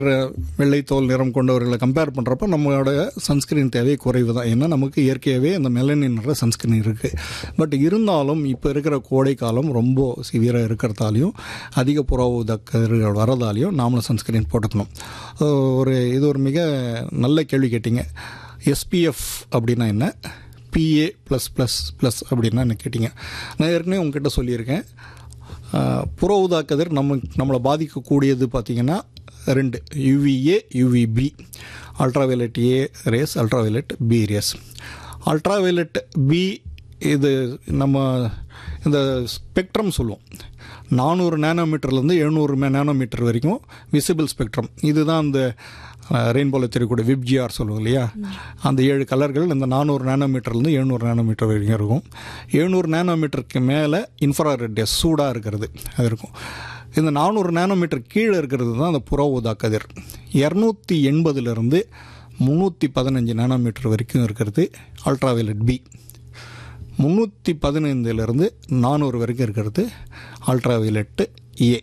வெள்ளை தோல் நிறம் கொண்டவர்களை கம்பேர் பண்ணுறப்ப நம்மளோட சன்ஸ்கிரீன் தேவை குறைவு தான் ஏன்னா நமக்கு இயற்கையாகவே அந்த மெலனின்ற சன்ஸ்கிரீன் இருக்குது பட் இருந்தாலும் இப்போ இருக்கிற கோடை காலம் ரொம்ப சிவியராக இருக்கிறதாலையும் அதிக புற ஊதக்கதிர்கள் வரதாலையும் நாமளும் சன்ஸ்கிரீன் போட்டுக்கணும் ஒரு இது ஒரு மிக நல்ல கேள்வி கேட்டிங்க எஸ்பிஎஃப் அப்படின்னா என்ன பிஏ ப்ளஸ் ப்ளஸ் ப்ளஸ் அப்படின்னா என்ன கேட்டிங்க நான் ஏற்கனவே உங்ககிட்ட சொல்லியிருக்கேன் ஆஹ், புற ஊதா கதிர் நம்ம நம்மளை பாதிக்கக்கூடியது பார்த்திங்கன்னா ரெண்டு UVA UVB ultraviolet A rays ultraviolet B rays ultraviolet B இது நம்ம இந்த ஸ்பெக்ட்ரம் சொல்லுவோம் நானூறு நேனோமீட்டர்லேருந்து எழுநூறு நேனோமீட்டர் வரைக்கும் விசிபிள் ஸ்பெக்ட்ரம் இதுதான் அந்த ரெயின்போவில் தெரியக்கூடிய விப்ஜிஆர் சொல்லுவோம் இல்லையா அந்த ஏழு கலர்கள் இந்த நானூறு நேனோமீட்டர்லேருந்து எழுநூறு நேனோமீட்டர் வரைக்கும் இருக்கும் எழுநூறு நேனோமீட்டருக்கு மேலே இன்ஃப்ராரெட் டேஸ் சூடாக இருக்கிறது அது இருக்கும் இந்த நானூறு நேனோமீட்டர் கீழே இருக்கிறது தான் அந்த புற ஊதா கதிர் இரநூத்தி எண்பதுலேருந்து முந்நூற்றி பதினஞ்சு நேனோமீட்டர் வரைக்கும் இருக்கிறது அல்ட்ராவயலட் பி முந்நூற்றி பதினைந்துலேருந்து நானூறு வரைக்கும் இருக்கிறது அல்ட்ராவயலட்டு ஏ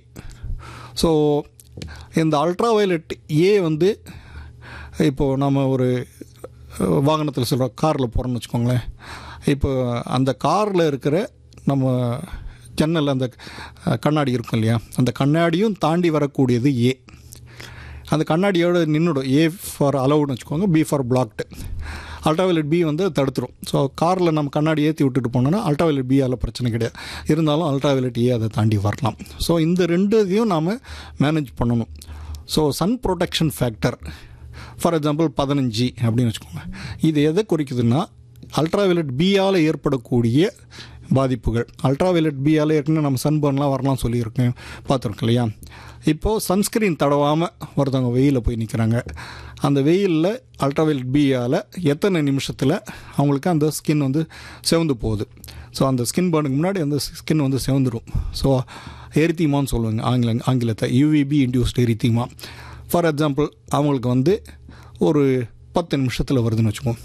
ஸோ இந்த அல்ட்ராவயலட் ஏ வந்து இப்போது நம்ம ஒரு வாகனத்தில் சொல்கிறோம் காரில் போகிறோம்னு வச்சுக்கோங்களேன் இப்போ அந்த காரில் இருக்கிற நம்ம ஜன்னல் அந்த அஹ், கண்ணாடி இருக்கும் இல்லையா அந்த கண்ணாடியும் தாண்டி வரக்கூடியது ஏ அந்த கண்ணாடியோட நின்றுடும் ஏ ஃபார் அலவுட்னு வச்சுக்கோங்க B for blocked ultraviolet B வந்து தடுத்துரும் ஸோ காரில் நம்ம கண்ணாடி ஏற்றி விட்டுட்டு போனோம்னா அல்ட்ராவயலட் பியால் பிரச்சனை கிடையாது இருந்தாலும் அல்ட்ராவயலட் ஏ அதை தாண்டி வரலாம் ஸோ இந்த ரெண்டு இதையும் நாம் மேனேஜ் பண்ணணும் so sun protection factor for example பதினஞ்சு அப்படின்னு வச்சுக்கோங்க இது எதை குறிக்குதுன்னா அல்ட்ராவயலட் பியால் ஏற்படக்கூடிய பாதிப்புகள் அல்ட்ராவயலட் பியால் ஏற்கனவே நம்ம சன்பர்ன்லாம் வரலாம் சொல்லியிருக்கேன் பார்த்துருக்கோம் இல்லையா இப்போது சன்ஸ்கிரீன் தடவாமல் ஒருத்தவங்க வெயிலில் போய் நிற்கிறாங்க அந்த வெயிலில் அல்ட்ராவயலட் பியால் எத்தனை நிமிஷத்தில் அவங்களுக்கு அந்த ஸ்கின் வந்து செவந்து போகுது ஸோ அந்த ஸ்கின் பர்னுக்கு முன்னாடி அந்த ஸ்கின் வந்து செவந்துடும் ஸோ எரித்தீமான்னு சொல்லுவாங்க ஆங்கில ஆங்கிலத்தை UVB induced erythema for example அவங்களுக்கு வந்து ஒரு பத்து நிமிஷத்தில் வருதுன்னு வச்சுக்கோங்க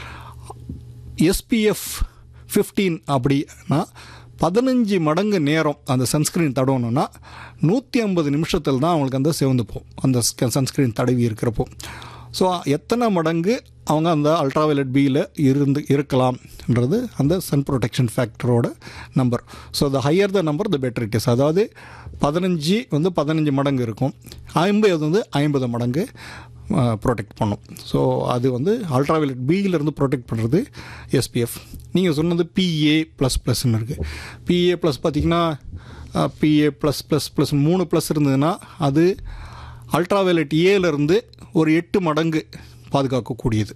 எஸ்பிஎஃப் ஃபிஃப்டீன் அப்படின்னா பதினஞ்சு மடங்கு நேரம் அந்த சன்ஸ்கிரீன் தடவணும்னா நூற்றி ஐம்பது நிமிஷத்தில் தான் அவங்களுக்கு அந்த சிவந்து போகும் அந்த சன்ஸ்கிரீன் தடவி இருக்கிறப்போ ஸோ எத்தனை மடங்கு அவங்க அந்த அல்ட்ராவயலட் பியில் இருந்து இருக்கலாம்ன்றது அந்த சன் ப்ரொடெக்ஷன் ஃபேக்டரோட number so the higher the number the better it is அதாவது பதினஞ்சு வந்து பதினஞ்சு மடங்கு இருக்கும் ஐம்பது வந்து ஐம்பது மடங்கு ப்ரொடெக்ட் பண்ணும் ஸோ அது வந்து அல்ட்ராவயலட் பியிலேருந்து ப்ரொடெக்ட் பண்ணுறது எஸ்பிஎஃப் நீங்கள் சொன்னது பிஏ ப்ளஸ் ப்ளஸ்ன்னு இருக்குது பிஏ ப்ளஸ் பார்த்தீங்கன்னா பிஏ ப்ளஸ் ப்ளஸ் ப்ளஸ் மூணு ப்ளஸ் இருந்ததுன்னா அது அல்ட்ராவயலட் ஏலேருந்து ஒரு எட்டு மடங்கு பாதுகாக்கக்கூடியது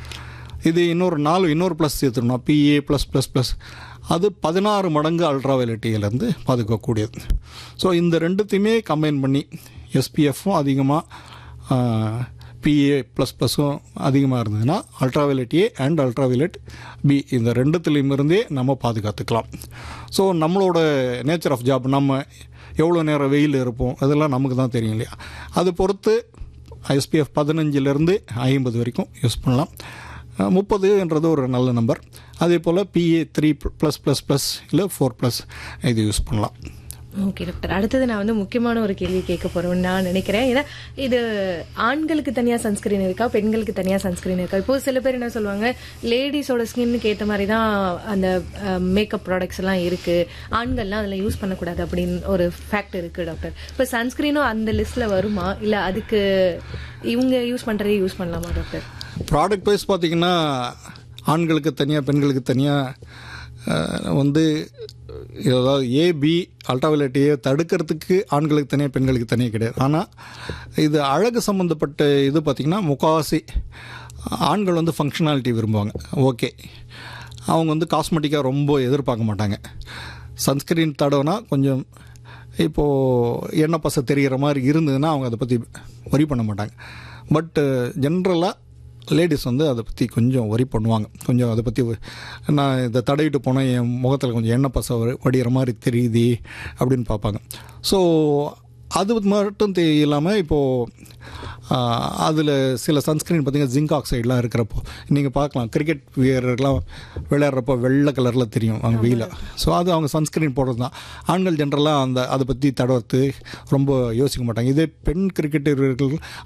இது இன்னொரு நாலு இன்னொரு ப்ளஸ் சேர்த்துருந்தோம் பிஏ ப்ளஸ் ப்ளஸ் ப்ளஸ் அது பதினாறு மடங்கு அல்ட்ராவயலட்டியிலேருந்து பாதுகாக்கக்கூடியது ஸோ இந்த ரெண்டுத்தையுமே கம்பைன் பண்ணி எஸ்பிஎஃப்பும் அதிகமாக பிஏ ப்ளஸ் ப்ளஸும் அதிகமாக இருந்ததுன்னா ultraviolet A and ultraviolet B இந்த ரெண்டுத்துலேயும் இருந்தே நம்ம பாதுகாத்துக்கலாம் ஸோ நம்மளோட நேச்சர் ஆஃப் ஜாப் நம்ம எவ்வளோ நேரம் வெயில் இருப்போம் அதெல்லாம் நமக்கு தான் தெரியும் இல்லையா அது பொறுத்து எஸ்பிஎஃப் பதினஞ்சிலேருந்து ஐம்பது வரைக்கும் யூஸ் பண்ணலாம் முப்பதுன்றது ஒரு நல்ல நம்பர் அதே போல் PA three plus plus plus இல்லை ஃபோர் ப்ளஸ் இது யூஸ் பண்ணலாம் ஓகே டாக்டர் அடுத்தது நான் வந்து முக்கியமான ஒரு கேள்வி கேட்க போறேன்னு நான் நினைக்கிறேன் ஏன்னா இது ஆண்களுக்கு தனியா சன்ஸ்கிரீன் இருக்கா பெண்களுக்கு தனியா சன்ஸ்கிரீன் இருக்கா இப்போ சில பேர் என்ன சொல்லுவாங்க லேடிஸோட ஸ்கின்னுக்கு ஏற்ற மாதிரி தான் அந்த மேக்கப் ப்ராடக்ட்ஸ் எல்லாம் இருக்கு ஆண்கள்லாம் அதில் யூஸ் பண்ணக்கூடாது அப்படின்னு ஒரு ஃபேக்ட் இருக்கு டாக்டர் இப்போ சன்ஸ்கிரீனும் அந்த லிஸ்ட்ல வருமா இல்ல அதுக்கு இவங்க யூஸ் பண்றதே யூஸ் பண்ணலாமா டாக்டர் ப்ராடக்ட் வைஸ் பார்த்தீங்கன்னா ஆண்களுக்கு தனியாக பெண்களுக்கு தனியாக வந்து அதாவது ஏபி அல்ட்ராவயலட் ஏ தடுக்கிறதுக்கு ஆண்களுக்கு தனியாக பெண்களுக்கு தனியாக கிடையாது ஆனால் இது அழகு சம்மந்தப்பட்ட இது பார்த்திங்கன்னா முக்காவாசி ஆண்கள் வந்து ஃபங்க்ஷனாலிட்டி விரும்புவாங்க ஓகே அவங்க வந்து காஸ்மெட்டிக்காக ரொம்ப எதிர்பார்க்க மாட்டாங்க சன்ஸ்கிரீன் தடவைனா கொஞ்சம் இப்போது எண்ணெய் பசை தெரிகிற மாதிரி இருந்ததுன்னா அவங்க அதை பற்றி ஒரி பண்ண மாட்டாங்க பட்டு ஜென்ரலாக லேடிஸ் வந்து அதை பற்றி கொஞ்சம் ஒரி பண்ணுவாங்க கொஞ்சம் அதை பற்றி நான் இதை தடவிட்டு போனால் என் முகத்தில் கொஞ்சம் எண்ணெய் பசை வ- வடிகிற மாதிரி தெரியுது அப்படின்னு பார்ப்பாங்க ஸோ அது மட்டும் தெ- இல்லாமல் இப்போது அதில் சில சன்ஸ்க்ரீன் பார்த்தீங்கன்னா ஜிங்க் ஆக்சைடெலாம் இருக்கிறப்போ நீங்கள் பார்க்கலாம் கிரிக்கெட் வீரர்கள்லாம் விளையாடுறப்போ வெள்ளை கலரில் தெரியும் அவங்க வெயில ஸோ அது அவங்க சன்ஸ்க்ரீன் போடுறது தான் ஆண்கள் ஜென்ரலாக அந்த அதை பற்றி தடவத்து ரொம்ப யோசிக்க மாட்டாங்க இதே பெண் கிரிக்கெட் வீரர்கள்